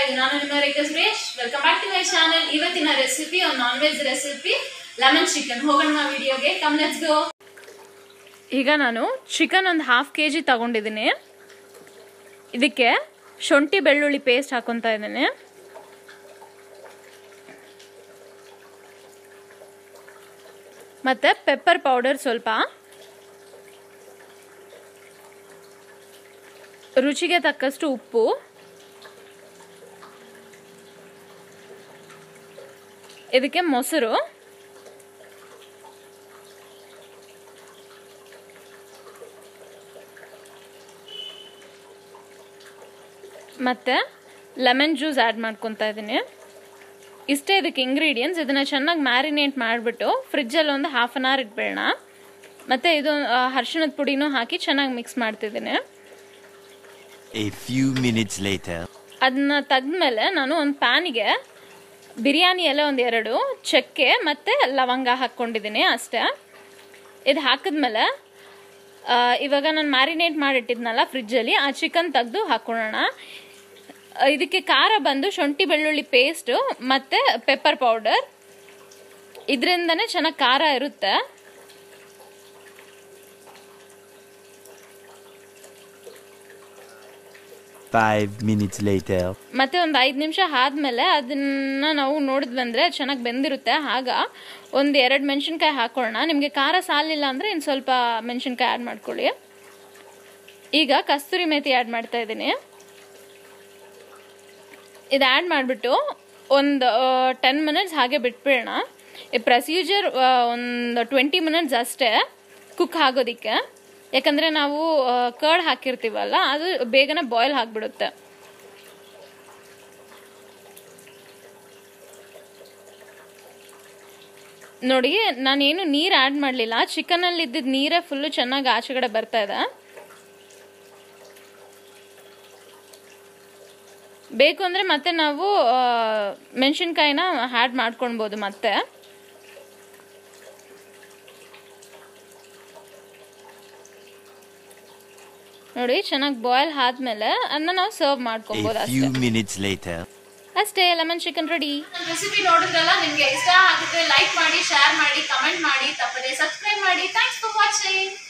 ನಾನು ನಿಮ್ಮ Rekha Suresh welcome back to my channel ಇವತ್ತಿನ ರೆಸಿಪಿ ಒಂದು non veg recipe lemon chicken ಹೋಗೋಣ ವಿಡಿಯೋಗೆ ಕಮ್ ಲೆಟ್ಸ್ ಗೋ ಈಗ ನಾನು ಚಿಕನ್ ಒಂದು ಹಾಫ್ ಕೆ ಜಿ ತಗೊಂಡಿದ್ದೀನಿ ಇದಕ್ಕೆ ಶುಂಠಿ ಬೆಳ್ಳುಳ್ಳಿ ಪೇಸ್ಟ್ ಹಾಕೊತಾ ಇದ್ದೀನಿ ಮತ್ತು ಪೆಪ್ಪರ್ ಪೌಡರ್ ಸ್ವಲ್ಪ ರುಚಿಗೆ ತಕ್ಕಷ್ಟು ಉಪ್ಪು ಇದಕ್ಕೆ ಮೊಸರು ಮತ್ತು ಲೆಮನ್ ಜ್ಯೂಸ್ ಆ್ಯಡ್ ಮಾಡ್ಕೊತಾ ಇದ್ದೀನಿ ಇಷ್ಟೇ ಇದಕ್ಕೆ ಇಂಗ್ರೀಡಿಯೆಂಟ್ಸ್ ಇದನ್ನು ಚೆನ್ನಾಗಿ ಮ್ಯಾರಿನೇಟ್ ಮಾಡಿಬಿಟ್ಟು ಫ್ರಿಜ್ಜಲ್ಲಿ ಒಂದು ಹಾಫ್ ಆನ್ ಅವರ್ ಇಟ್ಬೇಡ ಮತ್ತು ಇದು ಆ, ಅರ್ಶಿಣದ ಪುಡಿನೂ ಹಾಕಿ ಚೆನ್ನಾಗಿ ಮಿಕ್ಸ್ ಮಾಡ್ತಿದ್ದೀನಿ A few minutes later. ಅದನ್ನ ತೆಗ್ದ್ಮೇಲೆ ನಾನು ಒಂದು ಪ್ಯಾನಿಗೆ ಬಿರಿಯಾನಿ ಎಲೆ ಒಂದು ಎರಡು ಚಕ್ಕೆ ಮತ್ತು ಲವಂಗ ಹಾಕ್ಕೊಂಡಿದ್ದೀನಿ ಅಷ್ಟೇ ಇದು ಹಾಕಿದ್ಮೇಲೆ ಆ, ಇವಾಗ ನಾನು ಮ್ಯಾರಿನೇಟ್ ಮಾಡಿಟ್ಟಿದ್ನಲ್ಲ ಫ್ರಿಜ್ಜಲ್ಲಿ ಆ ಚಿಕನ್ ತೆಗೆದು ಹಾಕ್ಕೊಳ್ಳೋಣ ಆ, ಇದಕ್ಕೆ ಖಾರ ಬಂದು ಶುಂಠಿ ಬೆಳ್ಳುಳ್ಳಿ ಪೇಸ್ಟು ಮತ್ತು ಪೆಪ್ಪರ್ ಪೌಡರ್ ಇದರಿಂದನೇ ಚೆನ್ನಾಗಿ ಖಾರ ಇರುತ್ತೆ Five minutes later. ಮತ್ತೆ ಒಂದು ಐದು ನಿಮಿಷ ಆದ್ಮೇಲೆ ಅದನ್ನ ನಾವು ನೋಡಿದ್ ಬಂದ್ರೆ ಚೆನ್ನಾಗಿ ಬೆಂದಿರುತ್ತೆ ಆಗ ಒಂದು ಎರಡು ಮೆಣಸಿನ್ಕಾಯಿ ಹಾಕೊಳ್ಳೋಣ ನಿಮಗೆ ಖಾರ ಸಾಲಿಲ್ಲ ಅಂದ್ರೆ ಇನ್ನು ಸ್ವಲ್ಪ ಮೆಣಸಿನ್ಕಾಯಿ ಆ್ಯಡ್ ಮಾಡ್ಕೊಳ್ಳಿ ಈಗ ಕಸ್ತೂರಿ ಮೇಥಿ ಆ್ಯಡ್ ಮಾಡ್ತಾ ಇದ್ದೀನಿ ಇದು ಆ್ಯಡ್ ಮಾಡಿಬಿಟ್ಟು ಒಂದು ಟೆನ್ ಮಿನಿಟ್ಸ್ ಹಾಗೆ ಬಿಟ್ಬಿಡೋಣ ಈ ಪ್ರೊಸೀಜರ್ ಒಂದು ಟ್ವೆಂಟಿ ಮಿನಿಟ್ಸ್ ಅಷ್ಟೇ ಕುಕ್ ಆಗೋದಕ್ಕೆ ಯಾಕಂದರೆ ನಾವು ಕರ್ಡ್ ಹಾಕಿರ್ತೀವಲ್ಲ ಅದು ಬೇಗನೆ ಬಾಯ್ಲ್ ಆಗಿಬಿಡುತ್ತೆ ನೋಡಿ ನಾನೇನು ನೀರು ಆ್ಯಡ್ ಮಾಡಲಿಲ್ಲ ಚಿಕನಲ್ಲಿ ಇದ್ದಿದ್ದ ನೀರೇ ಫುಲ್ಲು ಚೆನ್ನಾಗಿ ಆಚೆಗಡೆ ಬರ್ತಾ ಇದೆ ಬೇಕು ಅಂದರೆ ಮತ್ತೆ ನಾವು ಮೆಣಸಿನ್ಕಾಯಿನ ಆ್ಯಡ್ ಮಾಡ್ಕೊಳ್ಬೋದು ಮತ್ತೆ ನೋಡಿ ಚೆನ್ನಾಗಿ ಬಾಯ್ಲ್ ಆದ್ಮೇಲೆ ಅದನ್ನ ನಾವು ಸರ್ವ್ ಮಾಡ್ಕೊಬೋದು A ಅಷ್ಟೇ few minutes later. ಅಷ್ಟೇ ಲೆಮನ್ ಚಿಕನ್ ರೆಡಿ ರೆಸಿಪಿ ನೋಡಿದ್ರಲ್ಲ ನಿಮ್ಗೆ ಇಷ್ಟ ಆಗಿದ್ರೆ ಲೈಕ್ ಮಾಡಿ ಶೇರ್ ಮಾಡಿ ಕಮೆಂಟ್ ಮಾಡಿ ತಪ್ಪದೆ ಸಬ್ಸ್ಕ್ರೈಬ್ ಮಾಡಿ ಥ್ಯಾಂಕ್ಸ್ ಫಾರ್ ವಾಚಿಂಗ್